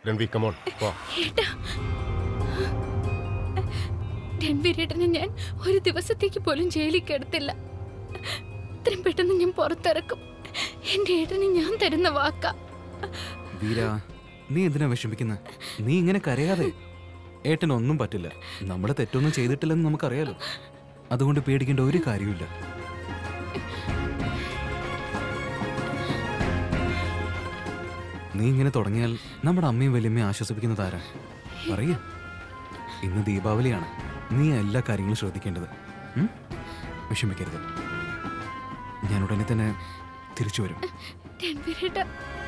രൺവി come on പോ ഏട്ടാ രൺവീരേട്ടനെ ഞാൻ ഒരു ദിവസത്തേക്ക് പോലും ജയിലിൽ കിടത്തില്ല ഇത്രയും പെട്ടെന്ന് ഞാൻ പുറത്തിറക്കും എന്റെ ഏട്ടന് ഞാൻ തരുന്ന വാക്കാ വീര നീ എന്തിനാ വിഷമിക്കുന്ന നീ ഇങ്ങനെ കരയാതെ ഏട്ടനൊന്നും പറ്റില്ല നമ്മൾ തെറ്റൊന്നും ചെയ്തിട്ടില്ലെന്ന് നമുക്കറിയാലോ അതുകൊണ്ട് പേടിക്കേണ്ട ഒരു കാര്യമില്ല നീ ഇങ്ങനെ തുടങ്ങിയാൽ നമ്മുടെ അമ്മയും വലിയമ്മയും ആശ്വസിപ്പിക്കുന്നത് ആരാ പറയ ഇന്ന് ദീപാവലിയാണ് നീ എല്ലാ കാര്യങ്ങളും ശ്രദ്ധിക്കേണ്ടത് ഉം? വിഷമിക്കരുത് ഞാൻ ഉടനെ തന്നെ തിരിച്ചു വരും രൺവീരേട്ട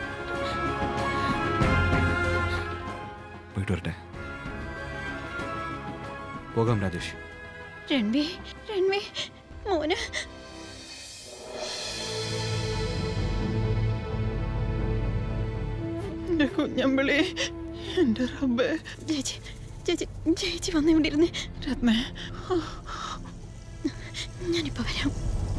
പോയിട്ട് വരട്ടെ പോകാം രാജേഷ് രൺവി രൺവി മോന് എന്റെ കുഞ്ഞമ്പിളി എന്റെ റബ്ബേ ചേച്ചി ചേച്ചി ചേച്ചി വന്ന് ഇവിടെ ഇരുന്നേ രത്നേ ഞാനിപ്പോ വരാം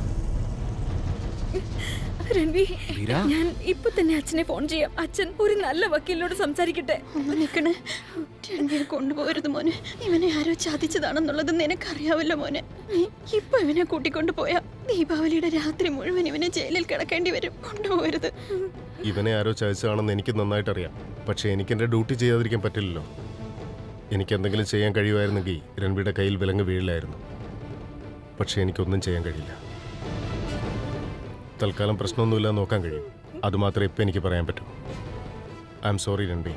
രൺവി വീര ഞാൻ ഇപ്പൊ തന്നെ അച്ഛനെ ഫോൺ ചെയ്യാം അച്ഛൻ ഒരു നല്ല വക്കീലിനോട് സംസാരിക്കട്ടെ ഒന്ന് നിൽക്കണേ രൺവീർ കൊണ്ടുപോകരുത് മോനെ ഇവനെ ആരോ ചതിച്ചതാണെന്നുള്ളത് നിനക്കറിയാവല്ലോ മോനെ നീ ഇപ്പൊ ഇവനെ കൂട്ടിക്കൊണ്ടു പോയാ ദീപാവലിയുടെ രാത്രി മുഴുവൻ ഇവനെ ജയിലിൽ കിടക്കേണ്ടി വരും കൊണ്ടുപോകരുത് ഇവനെ ആരോ ചതിച്ചതാണെന്ന് എനിക്ക് നന്നായിട്ടറിയാം പക്ഷേ എനിക്ക് എൻ്റെ ഡ്യൂട്ടി ചെയ്യാതിരിക്കാൻ പറ്റില്ലല്ലോ എനിക്ക് എന്തെങ്കിലും ചെയ്യാൻ കഴിയുമായിരുന്നെങ്കിൽ രൺവിയുടെ കയ്യിൽ വിലങ്ങ് വീഴില്ലായിരുന്നു പക്ഷേ എനിക്കൊന്നും ചെയ്യാൻ കഴിയില്ല തൽക്കാലം പ്രശ്നമൊന്നുമില്ല നോക്കാൻ കഴിയും അതുമാത്രമേ ഇപ്പം എനിക്ക് പറയാൻ പറ്റൂ ഐ എം സോറി രൺവി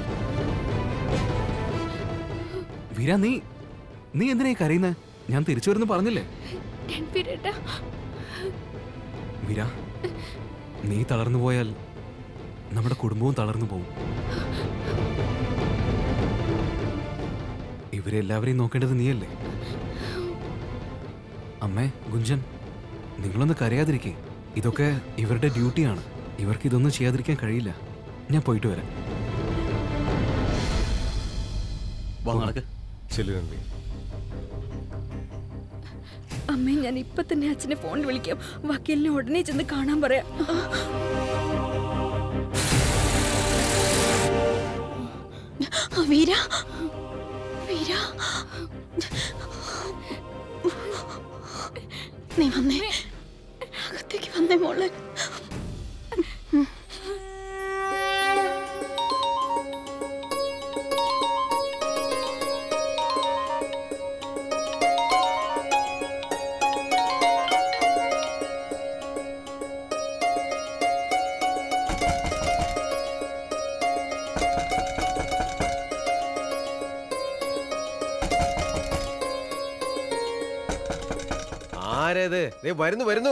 വീര നീ നീ എന്തിനാ ഈ കരയുന്നത് ഞാൻ തിരിച്ചു വരുന്നു പറഞ്ഞില്ലേ രൺവീരേട്ടാ വീര നീ തളർന്നു പോയാൽ നമ്മുടെ കുടുംബവും തളർന്നു പോകും ഇവരെല്ലാവരെയും നോക്കേണ്ടത് നീയല്ലേ അമ്മേ ഗുഞ്ചൻ നിങ്ങളൊന്ന് കരയാതിരിക്കേ ഇതൊക്കെ ഇവരുടെ ഡ്യൂട്ടിയാണ് ഇവർക്ക് ഇതൊന്നും ചെയ്യാതിരിക്കാൻ കഴിയില്ല ഞാൻ പോയിട്ട് വരാം വാ നടക്ക് ശരി രൺവി അമ്മേ ഞാൻ ഇപ്പൊ തന്നെ അച്ഛനെ ഫോണിൽ വിളിക്കാം വക്കീലിനെ ഉടനെ ചെന്ന് കാണാൻ പറയാം ആ, വീര വീര നീ വന്നേ അകത്തേക്ക് വന്നേ മോളെ ആരേത് ദേ വരുന്നു വരുന്നു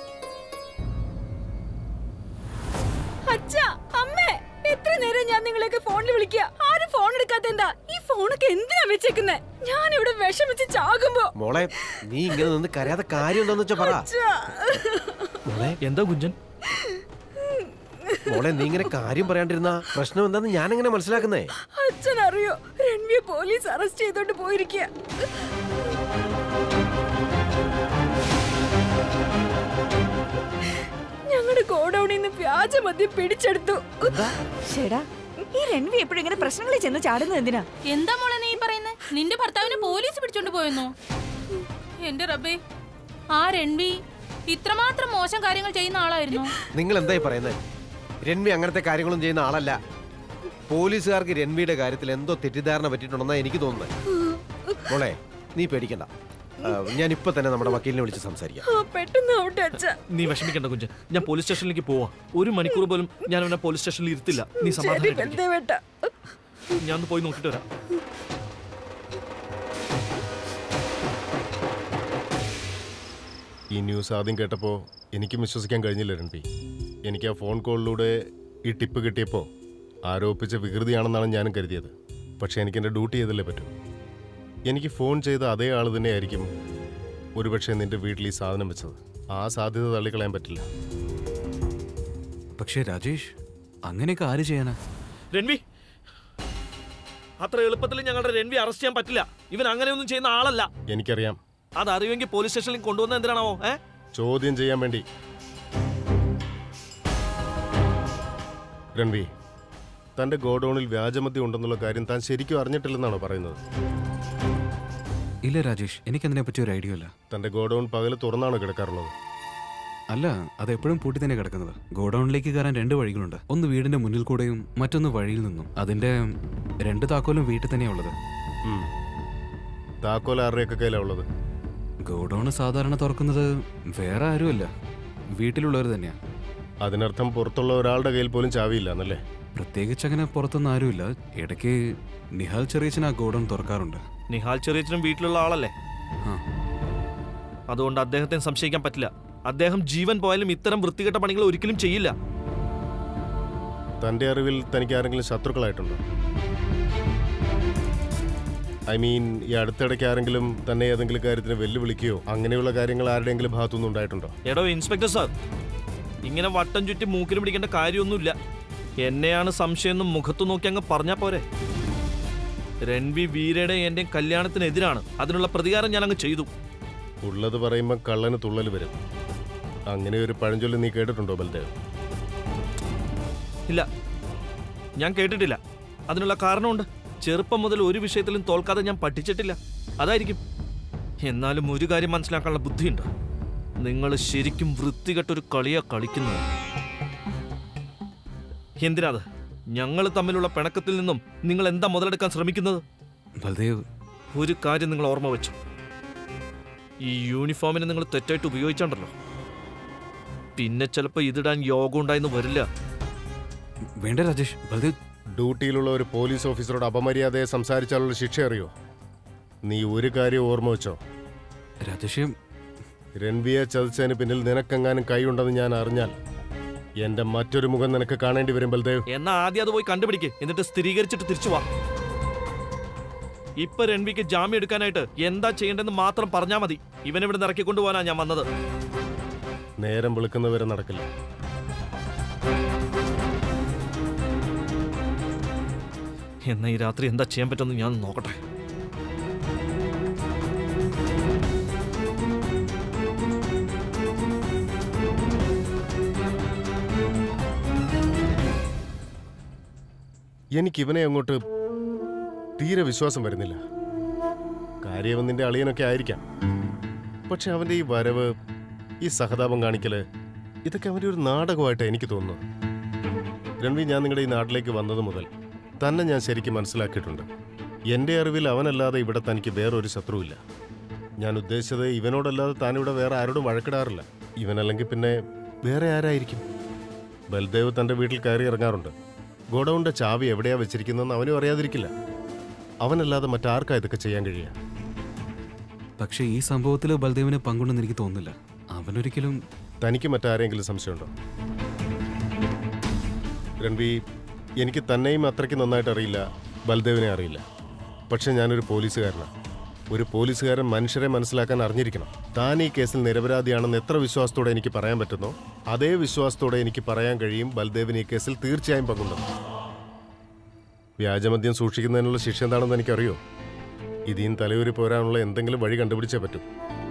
അച്ഛാ അമ്മേ എത്ര നേരം ഞാൻ നിങ്ങളെയൊക്കെ ഫോണിൽ വിളിക്കുക ആരും ഫോൺ എടുക്കാത്ത എന്താ ഈ ഫോണൊക്കെ എന്തിനാ വെച്ചേക്കുന്നേ ഞാൻ ഇവിടെ വിഷമിച്ച് ചാകുമ്പോ മോളെ നീ ഇങ്ങനെ നിന്ന് കരയാതെ കാര്യം എന്താന്ന് വെച്ചാ പറ അച്ഛാ. മോളെ എന്താ കുഞ്ചൻ മോളെ നീ ഇങ്ങനെ കാര്യം പറയാണ്ടിരുന്ന പ്രശ്നം എന്താന്ന് ഞാൻ എങ്ങനെ മനസ്സിലാക്കുന്നേ അച്ഛൻ അറിയോ രൺവിയെ പോലീസ് അറസ്റ്റ് ചെയ്തോണ്ട് പോയിരിക്കുക ഞങ്ങളുടെ ഗോഡൌണിൽ നിന്ന് വ്യാജ മദ്യം പിടിച്ചെടുത്തു ചേടാ ഈ രൺവി എപ്പോഴും ഇങ്ങനെ പ്രശ്നങ്ങളിൽ ചെന്ന് ചാടുന്നത് എന്തിനാ എന്താ മോളെ നീ പറയുന്നത് നിന്റെ ഭർത്താവിനെ പോലീസ് പിടിച്ചോണ്ട് പോയെന്നോ എന്റെ റബ്ബേ ആ രൺവി ഇത്രമാത്രം മോശം കാര്യങ്ങൾ ചെയ്യുന്ന ആളായിരുന്നു നിങ്ങൾ എന്തായി പറയുന്നത് രൺവി അങ്ങനത്തെ കാര്യങ്ങളൊന്നും ചെയ്യുന്ന ആളല്ല പോലീസുകാർക്ക് രൺവിയുടെ കാര്യത്തിൽ എന്തോ തെറ്റിദ്ധാരണ പറ്റിയിട്ടുണ്ടെന്നാ എനിക്ക് തോന്നുന്നത് മോളെ നീ പേടിക്കണ്ട ആ, ഞാൻ ഇപ്പൊ തന്നെ നമ്മുടെ വക്കീലിനെ വിളിച്ച് സംസാരിക്കാം ആ, പെട്ടെന്ന് ആവട്ടെ അച്ഛ നീ വിഷമിക്കണ്ട കുഞ്ചൻ ഞാൻ പോലീസ് സ്റ്റേഷനിലേക്ക് പോവാ ഒരു മണിക്കൂർ പോലും ഞാൻ അവനെ പോലീസ് സ്റ്റേഷനിൽ ഇരുത്തില്ല നീ ശരി സമാധാനം വെറുതെ വേട്ട ഞാൻ ഒന്ന് പോയി നോക്കിട്ട് വരാം ഈ ന്യൂസ് ആദ്യം കേട്ടപ്പോൾ എനിക്കും വിശ്വസിക്കാൻ കഴിഞ്ഞില്ല രൺവി എനിക്ക് ആ ഫോൺ കോളിലൂടെ ഈ ടിപ്പ് കിട്ടിയപ്പോൾ ആരോപിച്ച വികൃതിയാണെന്നാണ് ഞാനും കരുതിയത് പക്ഷേ എനിക്ക് എൻ്റെ ഡ്യൂട്ടി ചെയ്തല്ലേ പറ്റൂ എനിക്ക് ഫോൺ ചെയ്ത അതേ ആൾ തന്നെയായിരിക്കും ഒരുപക്ഷെ നിന്റെ വീട്ടിൽ ഈ സാധനം വെച്ചത് ആ സാധ്യത തള്ളിക്കളയാൻ പറ്റില്ല പക്ഷേ രാജേഷ് അങ്ങനെയൊക്കെ ആര് ചെയ്യാനാ രൺവി അത്ര എളുപ്പത്തിൽ ഞങ്ങളുടെ രൺവി അറസ്റ്റ് ചെയ്യാൻ പറ്റില്ല ഇവൻ അങ്ങനെയൊന്നും ചെയ്യുന്ന ആളല്ല എനിക്കറിയാം അതറിയുമെങ്കിൽ പോലീസ് സ്റ്റേഷനിൽ കൊണ്ടുവന്ന എന്തിനാണോ ഏ ചോദ്യം ചെയ്യാൻ വേണ്ടി രൺവി തന്റെ ഗോഡൌണിൽ വ്യാജമദ്യം ഉണ്ടെന്നുള്ള കാര്യം താൻ ശരിക്കും അറിഞ്ഞിട്ടില്ലെന്നാണോ പറയുന്നത് ഇല്ല രാജേഷ് എനിക്കതിനെ പറ്റി ഒരു ഐഡിയ ഇല്ല തന്റെ ഗോഡൌൺ പകല് തുറന്നാണ് കിടക്കാറുള്ളത് അല്ല അത് എപ്പോഴും പൂട്ടി തന്നെ കിടക്കുന്നത് ഗോഡൌണിലേക്ക് കയറാൻ രണ്ട് വഴികളുണ്ട് ഒന്ന് വീടിന്റെ മുന്നിൽ കൂടെയും മറ്റൊന്ന് വഴിയിൽ നിന്നും അതിന്റെ രണ്ട് താക്കോലും വീട്ടിൽ തന്നെയാ ഉള്ളത് ഉം. താക്കോൽ ആരുടെയൊക്കെ കയ്യിലാണ് ഉള്ളത് ഗോഡൌൺ സാധാരണ തുറക്കുന്നത് വേറെ ആരുമല്ല വീട്ടിലുള്ളവർ തന്നെയാ അതിനർത്ഥം പുറത്തുള്ള ഒരാളുടെ കയ്യിൽ പോലും ചാവിയില്ല എന്നല്ലേ പ്രത്യേകിച്ച് അങ്ങനെ പുറത്തൊന്നും ആരുമില്ല ഇടയ്ക്ക് നിഹാൽ ചെറിയച്ചൻ ആ ഗോഡൌൺ തുറക്കാറുണ്ട് നിഹാൽ ചെറിയച്ചനും വീട്ടിലുള്ള ആളല്ലേ ആ അതുകൊണ്ട് അദ്ദേഹത്തെ സംശയിക്കാൻ പറ്റില്ല അദ്ദേഹം ജീവൻ പോയാലും ഇത്തരം വൃത്തികെട്ട പണികൾ ഒരിക്കലും ചെയ്യില്ല തന്റെ അറിവിൽ തനിക്ക് ആരെങ്കിലും ശത്രുക്കളായിട്ടുണ്ടോ ഐ മീൻ ഈ അടുത്തിടയ്ക്ക് ആരെങ്കിലും തന്നെ ഏതെങ്കിലും കാര്യത്തിന് വെല്ലുവിളിക്കുകയോ അങ്ങനെയുള്ള കാര്യങ്ങൾ ആരുടെയെങ്കിലും ഭാഗത്തുനിന്ന് ഉണ്ടായിട്ടുണ്ടോ എടോ ഇൻസ്പെക്ടർ സാർ ഇങ്ങനെ വട്ടം ചുറ്റി മൂക്കിന് പിടിക്കേണ്ട കാര്യമൊന്നുമില്ല എന്നെയാണ് സംശയം എന്ന് മുഖത്തു നോക്കി അങ്ങ് പറഞ്ഞാ പോരെ രൺവി വീരയുടെ എന്റെയും കല്യാണത്തിനെതിരാണ് അതിനുള്ള പ്രതികാരം ഞാൻ അങ്ങ് ചെയ്തു ഉള്ളത് പറയുമ്പോൾ കള്ളന് തുള്ളൽ വരും അങ്ങനെ ഒരു പഴഞ്ചൊല്ല് നീ കേട്ടിട്ടുണ്ടോ ബൽദേവ് ഇല്ല ഞാൻ കേട്ടിട്ടില്ല അതിനുള്ള കാരണമുണ്ട് ചെറുപ്പം മുതൽ ഒരു വിഷയത്തിലും തോൽക്കാതെ ഞാൻ പഠിച്ചിട്ടില്ല അതായിരിക്കും എന്നാലും ഒരു കാര്യം മനസ്സിലാക്കാനുള്ള ബുദ്ധിയുണ്ട് നിങ്ങൾ ശരിക്കും വൃത്തികെട്ടൊരു കളിയാ കളിക്കുന്നത് എന്തിനാത് ഞങ്ങൾ തമ്മിലുള്ള പിണക്കത്തിൽ നിന്നും നിങ്ങൾ എന്താ മുതലെടുക്കാൻ ശ്രമിക്കുന്നത് ബൽദേവ് ഒരു കാര്യം നിങ്ങൾ ഓർമ്മ വെച്ചു ഈ യൂണിഫോമിനെ നിങ്ങൾ തെറ്റായിട്ട് ഉപയോഗിച്ചാണ്ടല്ലോ പിന്നെ ചിലപ്പോൾ ഇതിടാൻ യോഗം ഉണ്ടായെന്ന് വരില്ല വേണ്ട രാജേഷ് ബൽദേവ് ഡ്യൂട്ടിയിലുള്ള ഒരു പോലീസ് ഓഫീസറോട് അപമര്യാദയെ സംസാരിച്ചാലുള്ള ശിക്ഷ അറിയോ നീ ഒരു കാര്യം ഓർമ്മ വെച്ചോ രാജേഷ് രൺവിയെ ചതിച്ചതിന് പിന്നിൽ നിനക്കെങ്ങാനും കൈയുണ്ടെന്ന് ഞാൻ അറിഞ്ഞാൽ എന്റെ മറ്റൊരു മുഖം നിനക്ക് കാണേണ്ടി വരും ബൽദേവ് എന്നാ ആദ്യം അത് പോയി കണ്ടുപിടിക്ക് എന്നിട്ട് സ്ഥിരീകരിച്ചിട്ട് തിരിച്ചു വാ ഇപ്പൊ രൺവിക്ക് ജാമ്യം എടുക്കാനായിട്ട് എന്താ ചെയ്യേണ്ടതെന്ന് മാത്രം പറഞ്ഞാ മതി ഇവനെ ഇവിടെ ഇറക്കിക്കൊണ്ടു പോകാനാ ഞാൻ വന്നത് നേരം വെളുക്കുന്നവരെ നടക്കില്ല എന്നാ ഈ രാത്രി എന്താ ചെയ്യാൻ പറ്റുമെന്ന് ഞാൻ നോക്കട്ടെ എനിക്ക് ഇവനെ അങ്ങോട്ട് തീരെ വിശ്വാസം വരുന്നില്ല കാര്യം നിന്റെ അളിയനൊക്കെ ആയിരിക്കാം പക്ഷെ അവന്റെ ഈ വരവ് ഈ സഹതാപം കാണിക്കല് ഇതൊക്കെ അവന്റെ ഒരു നാടകമായിട്ട് എനിക്ക് തോന്നുന്നു രൺവി ഞാൻ നിങ്ങളുടെ ഈ നാട്ടിലേക്ക് വന്നത് മുതൽ തന്നെ ഞാൻ ശരിക്കും മനസ്സിലാക്കിയിട്ടുണ്ട് എൻ്റെ അറിവിൽ അവനല്ലാതെ ഇവിടെ തനിക്ക് വേറൊരു ശത്രുവില്ല ഞാൻ ഉദ്ദേശിച്ചത് ഇവനോടല്ലാതെ താനിവിടെ വേറെ ആരോടും വഴക്കിടാറില്ല ഇവനല്ലെങ്കിൽ പിന്നെ വേറെ ആരായിരിക്കും ബൽദേവ് തൻ്റെ വീട്ടിൽ കയറി ഇറങ്ങാറുണ്ട് ഗോഡൌണിന്റെ ചാവി എവിടെയാ വെച്ചിരിക്കുന്നതെന്ന് അവനും അറിയാതിരിക്കില്ല അവനല്ലാതെ മറ്റാർക്കാ ഇതൊക്കെ ചെയ്യാൻ കഴിയുക പക്ഷേ ഈ സംഭവത്തിൽ ബൽദേവിന് പങ്കുണ്ടെന്ന് എനിക്ക് തോന്നുന്നില്ല അവനൊരിക്കലും തനിക്ക് മറ്റാരെങ്കിലും സംശയമുണ്ടോ രൺവി എനിക്ക് തന്നെയും അത്രയ്ക്ക് നന്നായിട്ട് അറിയില്ല ബൽദേവിനെ അറിയില്ല പക്ഷെ ഞാനൊരു പോലീസുകാരനാണ് ഒരു പോലീസുകാരൻ മനുഷ്യരെ മനസ്സിലാക്കാൻ അറിഞ്ഞിരിക്കണം താൻ ഈ കേസിൽ നിരപരാധിയാണെന്ന് എത്ര വിശ്വാസത്തോടെ എനിക്ക് പറയാൻ പറ്റുന്നോ അതേ വിശ്വാസത്തോടെ എനിക്ക് പറയാൻ കഴിയും ബൽദേവിന് ഈ കേസിൽ തീർച്ചയായും പങ്കുണ്ടെന്ന് വ്യാജമദ്യം സൂക്ഷിക്കുന്നതിനുള്ള ശിക്ഷ എന്താണെന്ന് എനിക്കറിയോ ഇതിയും തലയൂരി പോരാനുള്ള എന്തെങ്കിലും വഴി കണ്ടുപിടിച്ചേ പറ്റൂ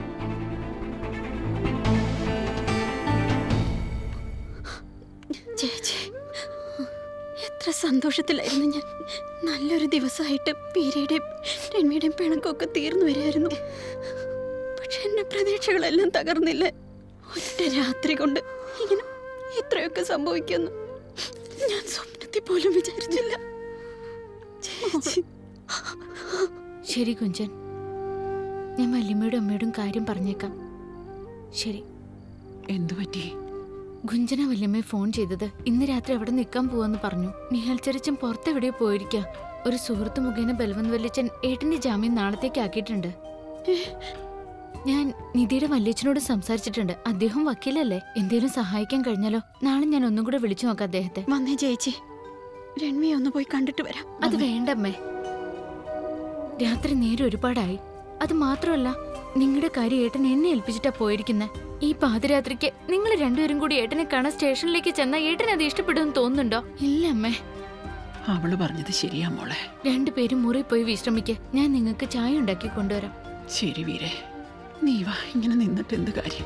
ചേച്ചി എത്ര സന്തോഷത്തിലായിരുന്നു ഞാൻ നല്ലൊരു ദിവസമായിട്ട് പീരയുടെയും രൺവിയുടെയും പിണക്കമൊക്കെ തീർന്നു വരികയായിരുന്നു പക്ഷെ എന്റെ പ്രതീക്ഷകളെല്ലാം തകർന്നില്ലേ ഒറ്റ രാത്രി കൊണ്ട് ഇങ്ങനെ ഇത്രയൊക്കെ സംഭവിക്കുന്നു ഞാൻ സ്വപ്നത്തിൽ പോലും വിചാരിച്ചില്ല ചേച്ചി ശരി കുഞ്ചൻ ഞാൻ വല്യമ്മയോടും അമ്മയോടും കാര്യം പറഞ്ഞേക്കാം ശരി എന്തു പറ്റി ഗുഞ്ചന വല്യമ്മയെ ഫോൺ ചെയ്തത് ഇന്ന് രാത്രി അവിടെ നിൽക്കാൻ പോവാന്ന് പറഞ്ഞു നിഹാൽ ചെറിച്ചൻ പുറത്തെവിടെയോ പോയിരിക്കാ ഒരു സുഹൃത്ത് മുഖേന ബൽവന്ത് വല്യച്ചൻ ഏട്ടന്റെ ജാമ്യം നാളത്തേക്ക് ആക്കിയിട്ടുണ്ട് ഞാൻ നിധിയുടെ വല്യച്ചനോട് സംസാരിച്ചിട്ടുണ്ട് അദ്ദേഹം വക്കീലല്ലേ എന്തേലും സഹായിക്കാൻ കഴിഞ്ഞാലോ നാളെ ഞാൻ ഒന്നും കൂടെ വിളിച്ചു നോക്കാം അദ്ദേഹത്തെ വന്നേ ചേച്ചി രൺവിയെ ഒന്ന് പോയി കണ്ടിട്ട് വരാം അത് വേണ്ടമ്മേ രാത്രി നേരെ ഒരുപാടായി അത് മാത്രമല്ല നിങ്ങളുടെ കാര്യം ഏട്ടൻ എന്നെ ഏൽപ്പിച്ചിട്ടാ പോയിരിക്കുന്നത് ഈ പാതിരാത്രിക്ക് നിങ്ങൾ രണ്ടുപേരും കൂടി ഏട്ടനെ കാണാൻ സ്റ്റേഷനിലേക്ക് ചെന്നാൽ ഏട്ടൻ അത് ഇഷ്ടപ്പെടുമെന്ന് തോന്നുന്നുണ്ടോ ഇല്ല അമ്മേ അവള് പറഞ്ഞത് ശരിയാ മോളെ രണ്ടുപേരും മുറി പോയി വിശ്രമിക്ക് ഞാൻ നിങ്ങൾക്ക് ചായ ഉണ്ടാക്കി കൊണ്ടുവരാം ശരി വീരെ നീ വാ ഇങ്ങനെ നിന്നിട്ട് എന്ത് കാര്യം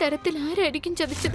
തരത്തിൽ ആരായിരിക്കും ചതിച്ചത്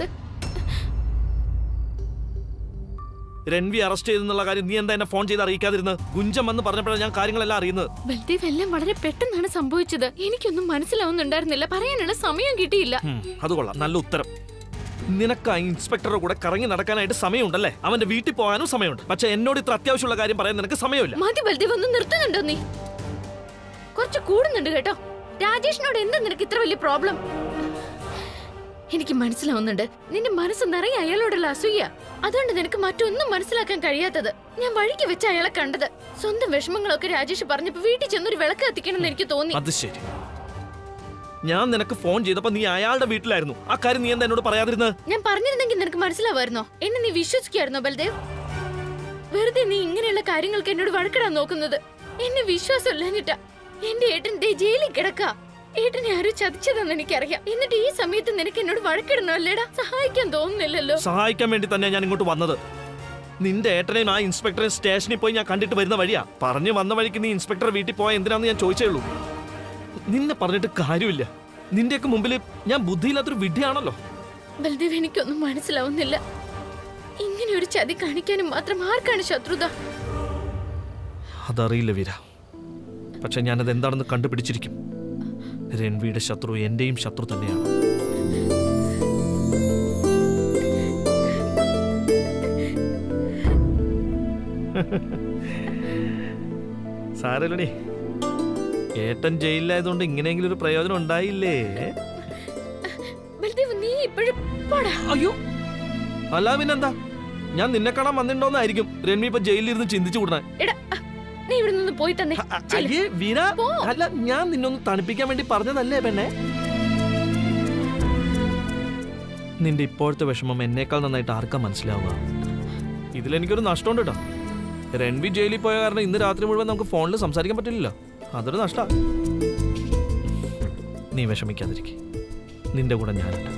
രൺവി അറസ്റ്റ് ചെയ്തെന്നുള്ള കാര്യം നീ എന്താ എന്നെ ഫോൺ ചെയ്ത് അറിയിക്കാതിരുന്നത് ഗുഞ്ചം എന്ന് പറഞ്ഞപ്പോഴാണ് ഞാൻ കാര്യങ്ങളെല്ലാം അറിയുന്നത് ബൽദേവ് എല്ലാം വളരെ പെട്ടെന്നാണ് സംഭവിച്ചത് എനിക്കൊന്നും മനസ്സിലാവുന്നുണ്ടായിരുന്നില്ല പറയാനുള്ള സമയം കിട്ടിയില്ല ഹും, അത് കൊള്ളാം നല്ല ഉത്തരം നിനക്ക് ആ ഇൻസ്പെക്ടറുടെ കൂടെ കറങ്ങി നടക്കാനായിട്ട് സമയമുണ്ടല്ലേ അവന്റെ വീട്ടിൽ പോകാനും സമയമുണ്ട് പക്ഷെ എന്നോട് ഇത്ര അത്യാവശ്യമുള്ള കാര്യം പറയാൻ നിനക്ക് സമയമില്ല മതി ബൽദേവ് ഒന്ന് നിർത്തുന്നുണ്ടോ നീ കുറച്ച് കൂടുന്നുണ്ട് കേട്ടോ രാജേഷിനോട് എന്താ നിനക്ക് ഇത്ര വലിയ പ്രോബ്ലം എനിക്ക് മനസ്സിലാവുന്നുണ്ട് നിന്റെ മനസ്സ് നിറയെ അയാളോടുള്ള അസൂയ അതുകൊണ്ട് നിനക്ക് മറ്റൊന്നും മനസ്സിലാക്കാൻ കഴിയാത്തത് ഞാൻ വഴിക്ക് വെച്ച അയാളെ കണ്ടത് സ്വന്തം വിഷമങ്ങളൊക്കെ രാജേഷ് പറഞ്ഞപ്പോ വീട്ടിൽ ചെന്നൊരു വിളക്ക് കത്തിക്കണം എന്ന് എനിക്ക് തോന്നി അത് ശരി ഞാൻ നിനക്ക് ഫോൺ ചെയ്തപ്പോ നീ അയാളുടെ വീട്ടിലായിരുന്നു ആ കാര്യം നീ എന്താ എന്നോട് പറയാതിരുന്നത് ഞാൻ പറഞ്ഞിരുന്നെങ്കിൽ നിനക്ക് മനസ്സിലാവായിരുന്നോ എന്നെ നീ വിശ്വസിക്കായിരുന്നോ ബൽദേവ് വെറുതെ നീ ഇങ്ങനെയുള്ള കാര്യങ്ങൾക്ക് എന്നോട് വഴക്കിടാൻ നോക്കുന്നത് എന്നെ വിശ്വാസമില്ലാഞ്ഞിട്ടാ എന്റെ ഏട്ടൻ ദേ ജയിലിൽ കിടക്ക ഏട്ടനെ ആരും ചതിച്ചതെന്ന് എനിക്കറിയാം എന്നിട്ട് ഈ സമയത്ത് നിനക്ക് എന്നോട് വഴക്കിടണോ അല്ലേടാ സഹായിക്കാൻ തോന്നുന്നില്ലല്ലോ സഹായിക്കാൻ വേണ്ടി തന്നെ ഞാൻ ഇങ്ങോട്ട് വന്നത് നിന്റെ ഏട്ടനെയും ആ ഇൻസ്പെക്ടറെ സ്റ്റേഷനിൽ പോയി ഞാൻ കണ്ടിട്ട് വരുന്ന വഴിയാ പറഞ്ഞു വന്ന വഴിക്ക് നീ ഇൻസ്പെക്ടർ വീട്ടിൽ പോയ എന്തിനാന്ന് ഞാൻ ചോദിച്ചേ ഉള്ളൂ നിന്നെ പറഞ്ഞിട്ട് കാര്യമില്ല നിന്റെയൊക്കെ മുമ്പിൽ ഞാൻ ബുദ്ധിയില്ലാത്തൊരു വിഡ്ഢിയാണല്ലോ ബൽദേവ് എനിക്കൊന്നും മനസ്സിലാവുന്നില്ല ഇങ്ങനെ ഒരു ചതി കാണിക്കാനും മാത്രം ആർക്കാണ് ശത്രുത അതറിയില്ല വീര പക്ഷെ ഞാനത് എന്താണെന്ന് കണ്ടുപിടിച്ചിരിക്കും രൺവിയുടെ ശത്രു എന്റെയും ശത്രു തന്നെയാണ് സാരല്ലടി ഏട്ടൻ ജയിലിലായതുകൊണ്ട് ഇങ്ങനെയെങ്കിലും ഒരു പ്രയോജനം ഉണ്ടായില്ലേ ബൽദേവ് നീ ഇപ്പോഴും പോടാ അയ്യോ അല്ല പിന്നെന്താ ഞാൻ നിന്നെ കാണാൻ വന്നിട്ടുണ്ടോന്നായിരിക്കും രൺവി ഇപ്പൊ ജയിലിൽ ഇരുന്ന് ചിന്തിച്ചു കൂടാൻ എടാ അ, നീ ഇവിടെ നിന്ന് പോയി തന്നെ ചെല്ല്. അയ്യേ വീര പോ. അല്ല ഞാൻ നിന്നൊന്ന് തണുപ്പിക്കാൻ വേണ്ടി പറഞ്ഞതല്ലേ പെണ്ണെ നിന്റെ ഇപ്പോഴത്തെ വിഷമം എന്നേക്കാൾ നന്നായിട്ട് ആർക്കാ മനസ്സിലാവുക ഇതിലെനിക്കൊരു നഷ്ടമുണ്ട് കേട്ടോ രൺവി ജയിലിൽ പോയ കാരണം ഇന്ന് രാത്രി മുഴുവൻ നമുക്ക് ഫോണിൽ സംസാരിക്കാൻ പറ്റില്ലല്ലോ അതൊരു നഷ്ടാ നീ വിഷമിക്കാതിരിക്കെ നിന്റെ കൂടെ ഞാനുണ്ട്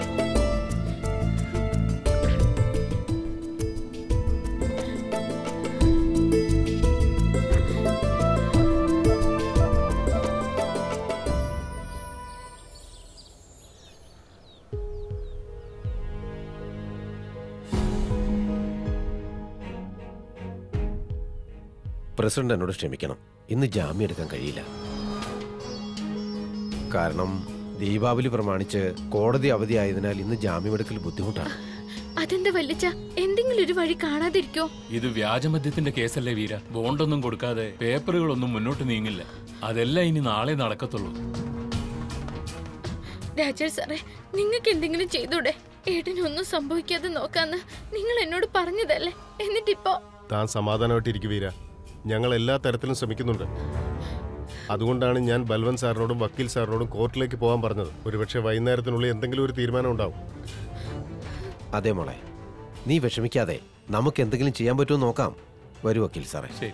പ്രസിഡന്റ് എന്നോട് ക്ഷമിക്കണം ഇന്ന് ജാമ്യം എടുക്കാൻ കഴിയില്ല കാരണം ദീപാവലി പ്രമാണിച്ച് കോടതി അവധിയായതിനാൽ ഇന്ന് ജാമ്യമെടുക്കൽ ബുദ്ധിമുട്ടാണ് അതെന്താ വല്ലിച്ച എന്തെങ്കിലും ഒരു വഴി കാണാതിരിക്കോ ഇത് വ്യാജമദ്യത്തിന്റെ കേസല്ലേ വീര ബോണ്ടൊന്നും കൊടുക്കാതെ പേപ്പറുകളൊന്നും മുന്നോട്ട് നീങ്ങില്ല അതെല്ലാം ഇനി നാളെ നടക്കത്തുള്ളൂ രാജേഷ് സാറേ നിങ്ങൾക്ക് എന്തെങ്കിലും ചെയ്തൂടെ ഏട്ടനൊന്നും സംഭവിക്കാതെ നോക്കാന്ന് നിങ്ങൾ എന്നോട് പറഞ്ഞതല്ലേ എന്നിട്ടിപ്പോ താൻ സമാധാനമായിട്ടിരിക്കും വീര ഞങ്ങൾ എല്ലാ തരത്തിലും ശ്രമിക്കുന്നുണ്ട് അതുകൊണ്ടാണ് ഞാൻ ബൽവൻ സാറിനോടും വക്കീൽ സാറിനോടും കോർട്ടിലേക്ക് പോകാൻ പറഞ്ഞത് ഒരുപക്ഷെ വൈകുന്നേരത്തിനുള്ളിൽ എന്തെങ്കിലും ഒരു തീരുമാനം ഉണ്ടാവും അതെ മോളെ നീ വിഷമിക്കാതെ നമുക്ക് എന്തെങ്കിലും ചെയ്യാൻ പറ്റുമോ നോക്കാം വരൂ വക്കീൽ സാറേ ശരി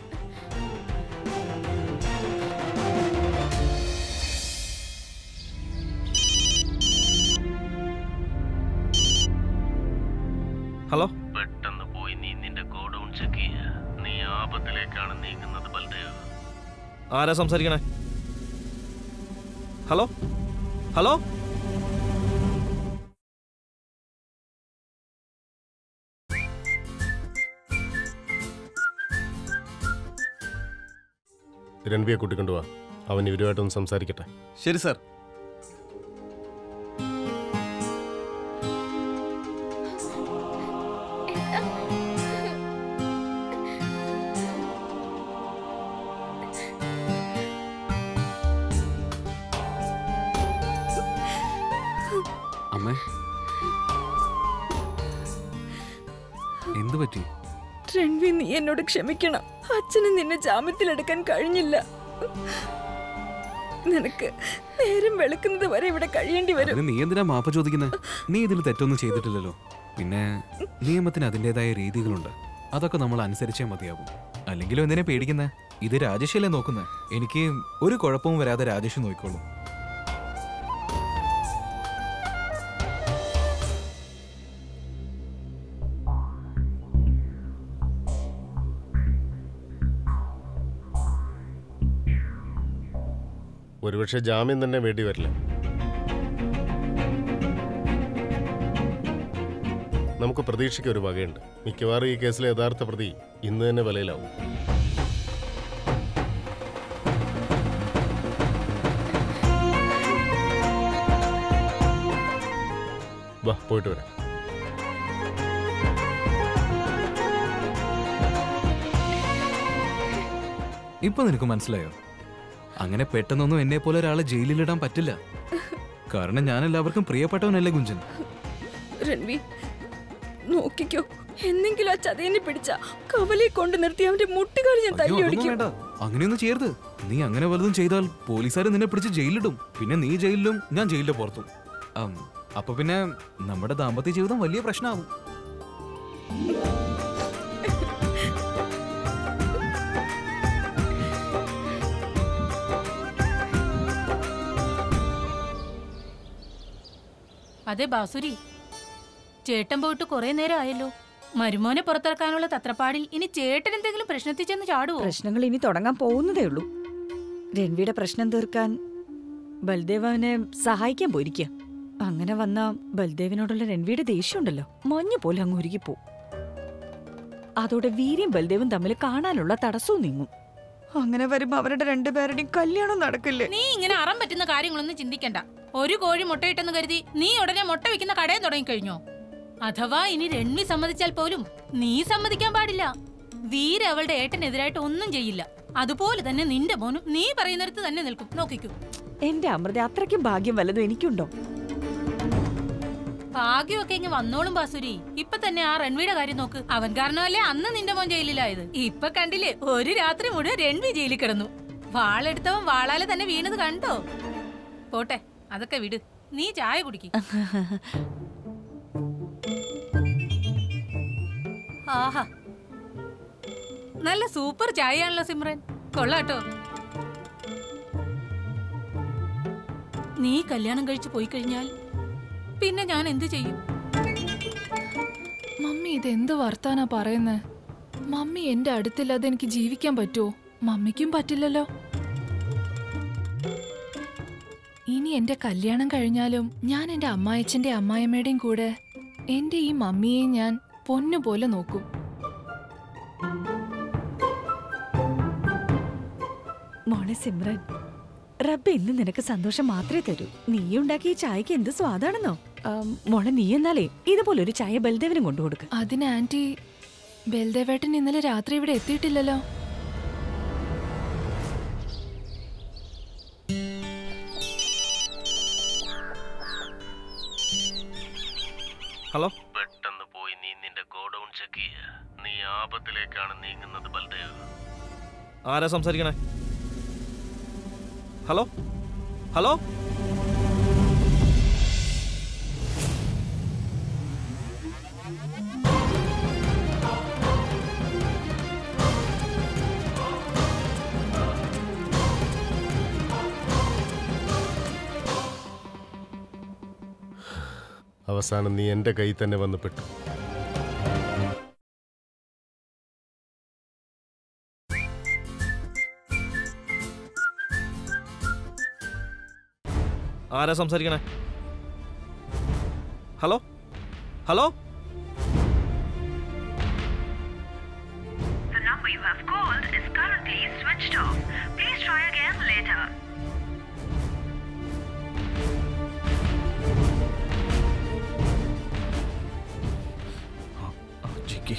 ഹലോ പെട്ടെന്ന് പോയി നീ നിന്റെ ഗോഡൌൺ ചെക്ക് ചെയ്യുക നീ ആപത്തിലേക്കാണ് നീങ്ങുന്നത് ബൽദേവ് ആരാ സംസാരിക്കണേ ഹലോ ഹലോ രൺവിയെ കൂട്ടിക്കൊണ്ടുപോവാ അവൻ ഇവരുമായിട്ടൊന്ന് സംസാരിക്കട്ടെ ശരി സാർ അമ്മേ എന്തു പറ്റി രൺവി നീ എന്നോട് ക്ഷമിക്കണം അച്ഛന് നിന്നെ ജാമ്യത്തിലെടുക്കാൻ കഴിഞ്ഞില്ല നിനക്ക് നേരം വെളുക്കുന്നത് വരെ ഇവിടെ കഴിയേണ്ടി വരും അതിന് നീ എന്തിനാ മാപ്പ് ചോദിക്കുന്നത് നീ ഇതിൽ തെറ്റൊന്നും ചെയ്തിട്ടില്ലല്ലോ പിന്നെ നിയമത്തിന് അതിൻ്റെതായ രീതികളുണ്ട് അതൊക്കെ നമ്മൾ അനുസരിച്ചേ മതിയാവും അല്ലെങ്കിലും എന്തിനാ പേടിക്കുന്നത് ഇത് രാജേഷല്ലേ നോക്കുന്നത് എനിക്ക് ഒരു കുഴപ്പവും വരാതെ രാജേഷ് നോക്കിക്കോളും ഒരുപക്ഷെ ജാമ്യം തന്നെ വേണ്ടി വരില്ല നമുക്ക് പ്രതീക്ഷയ്ക്ക് ഒരു വകയുണ്ട് മിക്കവാറും ഈ കേസിലെ യഥാർത്ഥ പ്രതി ഇന്ന് തന്നെ വിലയിലാവും വാ പോയിട്ട് വരാം ഇപ്പൊ നിനക്ക് മനസ്സിലായോ അങ്ങനെ പെട്ടെന്നൊന്നും എന്നെ പോലെ ഒരാളെ ജയിലിലിടാൻ പറ്റില്ല കാരണം ഞാൻ എല്ലാവർക്കും പ്രിയപ്പെട്ടവനല്ലേ കുഞ്ചൻ രൺവി നോക്കിക്കോ എന്നെങ്കിലും ആ ചതയനെ പിടിച്ച കവലെ കൊണ്ട് നിർത്തി അവന്റെ മുട്ടുകാലി ഞാൻ അയ്യോ, തല്ലി അതൊന്നും ഓടിക്കും വേണ്ട അങ്ങനെയൊന്നും ചെയ്യരുത് നീ അങ്ങനെ വലുതും ചെയ്താൽ പോലീസുകാർ നിന്നെ പിടിച്ച് ജയിലിലിടും പിന്നെ നീ ജയിലിലും ഞാൻ ജയിലിന്റെ പുറത്തും ആം, അപ്പൊ പിന്നെ നമ്മുടെ ദാമ്പത്യ ജീവിതം വലിയ പ്രശ്നമാവും അതെ ബാസുരി ചേട്ടൻ പോയിട്ട് കുറെ നേരം ആയല്ലോ മരുമോനെ പുറത്തിറക്കാനുള്ള തത്രപ്പാടിൽ ഇനി ചേട്ടൻ എന്തെങ്കിലും പ്രശ്നത്തിൽ ചെന്ന് ചാടുവോ പ്രശ്നങ്ങൾ ഇനി തുടങ്ങാൻ പോകുന്നതേ ഉള്ളൂ രൺവിയുടെ പ്രശ്നം തീർക്കാൻ ബൽദേവ് അവനെ സഹായിക്കാൻ പോയിരിക്കുക അങ്ങനെ വന്ന ബൽദേവിനോടുള്ള രൺവിയുടെ ദേഷ്യമുണ്ടല്ലോ മഞ്ഞ് പോലെ അങ്ങ് ഉരുകിപ്പോ അതോടെ വീര്യം ബൽദേവും തമ്മിൽ കാണാനുള്ള തടസ്സവും നീങ്ങും അങ്ങനെ വരുമ്പോ അവരുടെ രണ്ടുപേരുടെയും കല്യാണം നടക്കില്ലേ നീ ഇങ്ങനെ അറം പറ്റുന്ന കാര്യങ്ങളൊന്നും ചിന്തിക്കണ്ട ഒരു കോഴി മുട്ടയിട്ടെന്ന് കരുതി നീ ഉടനെ മുട്ട വിൽക്കുന്ന കടയിൽ തുടങ്ങിക്കഴിഞ്ഞോ അഥവാ ഇനി രൺവി സമ്മതിച്ചാൽ പോലും നീ സമ്മതിക്കാൻ പാടില്ല വീര അവളുടെ ഏട്ടനെതിരായിട്ട് ഒന്നും ചെയ്യില്ല അതുപോലെ തന്നെ നിന്റെ മോനും നീ പറയുന്നിടത്ത് തന്നെ നിൽക്കും നോക്കിക്കൂ എന്റെ അമൃത അത്രയ്ക്കും ഭാഗ്യം വല്ലതും എനിക്കുണ്ടോ ഭാഗ്യമൊക്കെ ഇങ്ങ് വന്നോളും ബാസുരി ഇപ്പൊ തന്നെ ആ രൺവിയുടെ കാര്യം നോക്ക് അവൻ കാരണമല്ലേ അന്ന് നിന്റെ മോൻ ജയിലിലായത് ഇപ്പൊ കണ്ടില്ലേ ഒരു രാത്രി മുഴുവൻ രൺവി ജയിലിൽ കിടന്നു വാളെടുത്തവൻ വാളാലെ തന്നെ വീണത് കണ്ടോ പോട്ടെ അതൊക്കെ വിട് നീ ചായ കുടിക്ക് ആഹാ നല്ല സൂപ്പർ ചായയാണല്ലോ സിമ്രൻ കൊള്ളാട്ടോ നീ കല്യാണം കഴിച്ചു പോയി കഴിഞ്ഞാൽ പിന്നെ ഞാൻ എന്ത് ചെയ്യും മമ്മി ഇതെന്ത് വർത്താനാ പറയുന്നേ മമ്മി എന്റെ അടുത്തില്ലാതെ എനിക്ക് ജീവിക്കാൻ പറ്റുമോ മമ്മിക്കും പറ്റില്ലല്ലോ ഇനി എന്റെ കല്യാണം കഴിഞ്ഞാലും ഞാൻ എന്റെ അമ്മായച്ചന്റെ അമ്മായിമ്മയുടെയും കൂടെ എന്റെ ഈ മമ്മിയെ ഞാൻ പൊന്നുപോലെ നോക്കും മോളെ സിമ്രൻ റബ്ബ് ഇന്ന് നിനക്ക് സന്തോഷം മാത്രമേ തരൂ നീ ഉണ്ടാക്കിയ ഈ ചായക്ക് എന്ത് സ്വാദാണെന്നോ ആം, മോളെ നീ എന്നാലേ ഇതുപോലെ ഒരു ചായ ബൽദേവിനും കൊണ്ടുകൊടുക്ക അതിന് ആന്റി ബൽദേവേട്ടൻ ഇന്നലെ രാത്രി ഇവിടെ എത്തിയിട്ടില്ലല്ലോ ഹലോ പെട്ടെന്ന് പോയി നീ നിന്റെ ഗോഡൌൺ ചെക്ക് ചെയ്യുക നീ ആപത്തിലേക്കാണ് നീങ്ങുന്നത് ബൽദേവ് ആരാ സംസാരിക്കണേ ഹലോ ഹലോ അവസാനം നീ എൻ്റെ കയ്യിൽ തന്നെ വന്ന് പെട്ടു ആരാ സംസാരിക്കണേ hello hello The number you have called is currently switched off. Please try again later. Jikki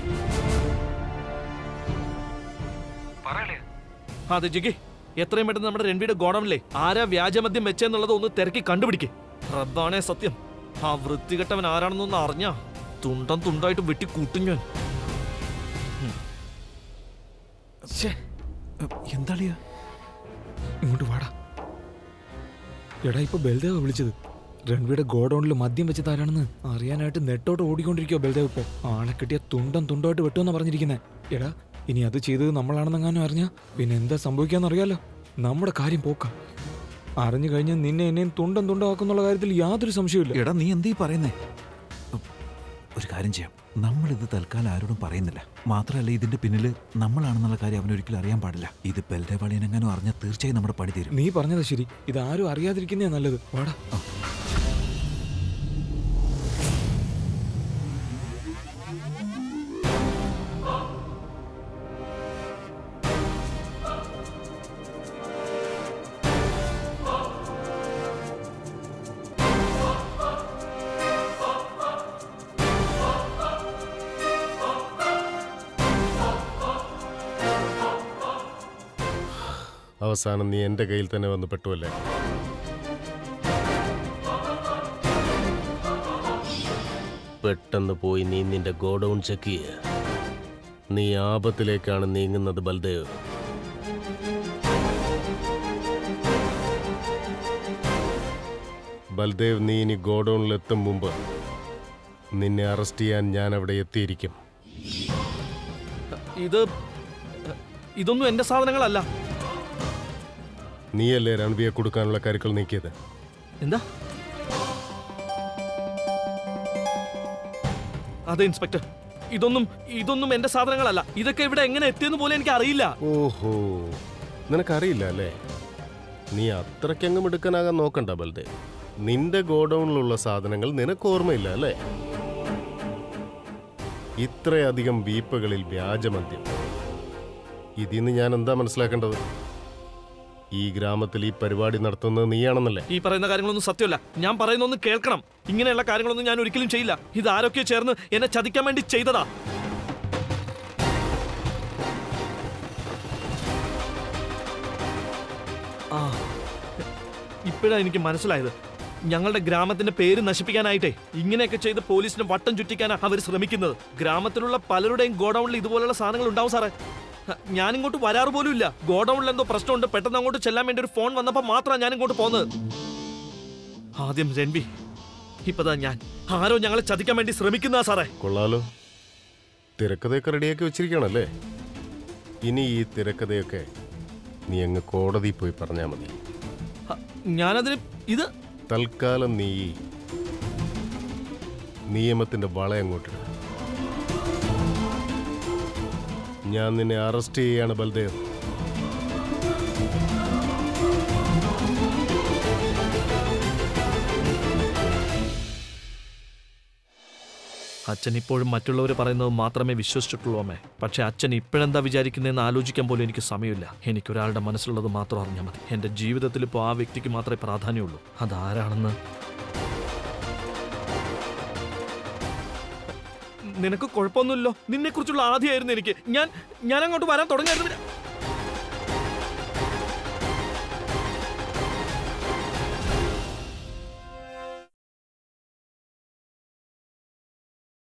ആ, അതെ ജിക്കി എത്രയും പെട്ടെന്ന് നമ്മുടെ രൺവിയുടെ ഗോഡമില്ലേ ആരാ വ്യാജമദ്യം വെച്ചെന്നുള്ളത് ഒന്ന് തിരക്കി കണ്ടുപിടിക്കേ റബ്ബാണേ സത്യം ആ വൃത്തികെട്ടവൻ ആരാണെന്നൊന്ന് അറിഞ്ഞാ തുണ്ടം തുണ്ടായിട്ട് വെട്ടി കൂട്ടും ഞാൻ എന്താളിയാ ഇങ്ങോട്ട് വാടാ എടാ ഇപ്പൊ ബൽദേവ് വിളിച്ചത് രൺവിയുടെ ഗോഡൌണിൽ മദ്യം വെച്ച് താരാണെന്ന് അറിയാനായിട്ട് നെട്ടോട്ട് ഓടിക്കൊണ്ടിരിക്കോ ബൽദേവ് ഇപ്പോ ആളെ കിട്ടിയ തുണ്ടം തുണ്ടായിട്ട് വെട്ടുമെന്നാ പറഞ്ഞിരിക്കുന്നത് എടാ ഇനി അത് ചെയ്തത് നമ്മളാണെന്നെങ്ങാനും അറിഞ്ഞാ പിന്നെ എന്താ സംഭവിക്കാന്ന് അറിയാലോ നമ്മുടെ കാര്യം പോക്ക അറിഞ്ഞു കഴിഞ്ഞാൽ നിന്നെ എന്നെയും തുണ്ടം തുണ്ടമാക്കുന്നുള്ള കാര്യത്തിൽ യാതൊരു സംശയമില്ല എടാ നീ എന്തീ പറയുന്നേ ഒരു കാര്യം ചെയ്യാം നമ്മളിത് തൽക്കാലം ആരോടും പറയുന്നില്ല മാത്രമല്ല ഇതിന്റെ പിന്നിൽ നമ്മളാണെന്നുള്ള കാര്യം അവനൊരിക്കലും അറിയാൻ പാടില്ല ഇത് ബെൽദേവാളിനെങ്ങാനും അറിഞ്ഞാൽ തീർച്ചയായും നമ്മുടെ പണി തീരും നീ പറഞ്ഞത് ശരി ഇത് ആരും അറിയാതിരിക്കുന്നേ നല്ലത് വാടാ അവസാനം നീ എൻ്റെ കയ്യിൽ തന്നെ വന്ന് പെട്ടുവല്ലേ പെട്ടെന്ന് പോയി നീ നിന്റെ ഗോഡൗൺ ചെക്ക് ചെയ്യ നീ ആപത്തിലേക്കാണ് നീങ്ങുന്നത് ബൽദേവ് ബൽദേവ് നീ ഇനി ഗോഡൗണിലെത്തും മുമ്പ് നിന്നെ അറസ്റ്റ് ചെയ്യാൻ ഞാൻ അവിടെ എത്തിയിരിക്കും ഇത് ഇതൊന്നും എന്റെ സാധനങ്ങളല്ല നീയല്ലേ രൺവിയെ കൊടുക്കാനുള്ള കരുക്കൾ നീക്കിയത് എന്താ അതെ ഇൻസ്പെക്ടർ ഇതൊന്നും ഇതൊന്നും എന്റെ സാധനങ്ങളല്ല ഇതൊക്കെ ഇവിടെ എങ്ങനെ എത്തിയെന്ന് പോലും എനിക്ക് അറിയില്ല ഓഹോ നിനക്കറിയില്ല അല്ലേ നീ അത്രയ്ക്കങ്ങ് മിടുക്കനാകാൻ നോക്കണ്ട ബൽദേവ് നിന്റെ ഗോഡൗണിലുള്ള സാധനങ്ങൾ നിനക്ക് ഓർമ്മയില്ല അല്ലേ ഇത്രയധികം വീപ്പകളിൽ വ്യാജമദ്യം ഇതിന്ന് ഞാൻ എന്താ മനസ്സിലാക്കേണ്ടത് ഈ ഗ്രാമത്തിൽ ഈ പരിപാടി നടത്തുന്നത് നീയാണെന്നല്ലേ ഈ പറയുന്ന കാര്യങ്ങളൊന്നും സത്യമല്ല ഞാൻ പറയുന്നൊന്ന് കേൾക്കണം ഇങ്ങനെയുള്ള കാര്യങ്ങളൊന്നും ഞാൻ ഒരിക്കലും ചെയ്യില്ല ഇത് ആരൊക്കെയോ ചേർന്ന് എന്നെ ചതിക്കാൻ വേണ്ടി ചെയ്തതാ ആ ഇപ്പോഴാ എനിക്ക് മനസ്സിലായത് ഞങ്ങളുടെ ഗ്രാമത്തിന്റെ പേര് നശിപ്പിക്കാനായിട്ടേ ഇങ്ങനെയൊക്കെ ചെയ്ത് പോലീസിനെ വട്ടം ചുറ്റിക്കാനാ അവർ ശ്രമിക്കുന്നത് ഗ്രാമത്തിലുള്ള പലരുടെയും ഗോഡൌണിൽ ഇതുപോലുള്ള സാധനങ്ങൾ ഉണ്ടാവും സാറേ ഹ, ഞാനിങ്ങോട്ട് വരാറ് പോലും ഇല്ല ഗോഡൌണിൽ എന്തോ പ്രശ്നമുണ്ട് പെട്ടെന്ന് അങ്ങോട്ട് ചെല്ലാൻ വേണ്ടി ഒരു ഫോൺ വന്നപ്പോൾ മാത്രമാണ് ഞാൻ ഇങ്ങോട്ട് പോകുന്നത് ആദ്യം രൺവി ഇപ്പതാ ഞാൻ ആരോ ഞങ്ങളെ ചതിക്കാൻ വേണ്ടി ശ്രമിക്കുന്ന സാറേ കൊള്ളാലോ തിരക്കഥയൊക്കെ റെഡിയാക്കി വെച്ചിരിക്കുകയാണല്ലേ ഇനി ഈ തിരക്കഥയൊക്കെ നീ അങ്ങ് കോടതിയിൽ പോയി പറഞ്ഞാൽ മതി ഹ, ഞാനതിന് ഇത് തൽക്കാലം നീ ഈ നിയമത്തിന്റെ വള അങ്ങോട്ടിട ഞാൻ നിന്നെ അറസ്റ്റ് ചെയ്യാണ് ബൽദേവ് അച്ഛൻ ഇപ്പോഴും മറ്റുള്ളവർ പറയുന്നത് മാത്രമേ വിശ്വസിച്ചിട്ടുള്ളൂ അമ്മേ പക്ഷെ അച്ഛൻ ഇപ്പോഴെന്താ വിചാരിക്കുന്നതെന്ന് ആലോചിക്കാൻ പോലും എനിക്ക് സമയമില്ല എനിക്കൊരാളുടെ മനസ്സിലുള്ളത് മാത്രം അറിഞ്ഞാൽ മതി എൻ്റെ ജീവിതത്തിൽ ഇപ്പോൾ ആ വ്യക്തിക്ക് മാത്രമേ പ്രാധാന്യമുള്ളൂ അതാരാണെന്ന് നിനക്ക് കുഴപ്പമൊന്നുമില്ലല്ലോ നിന്നെക്കുറിച്ചുള്ള ആദ്യമായിരുന്നു എനിക്ക് ഞാൻ ഞാൻ അങ്ങോട്ട് വരാൻ തുടങ്ങിയായിരുന്നു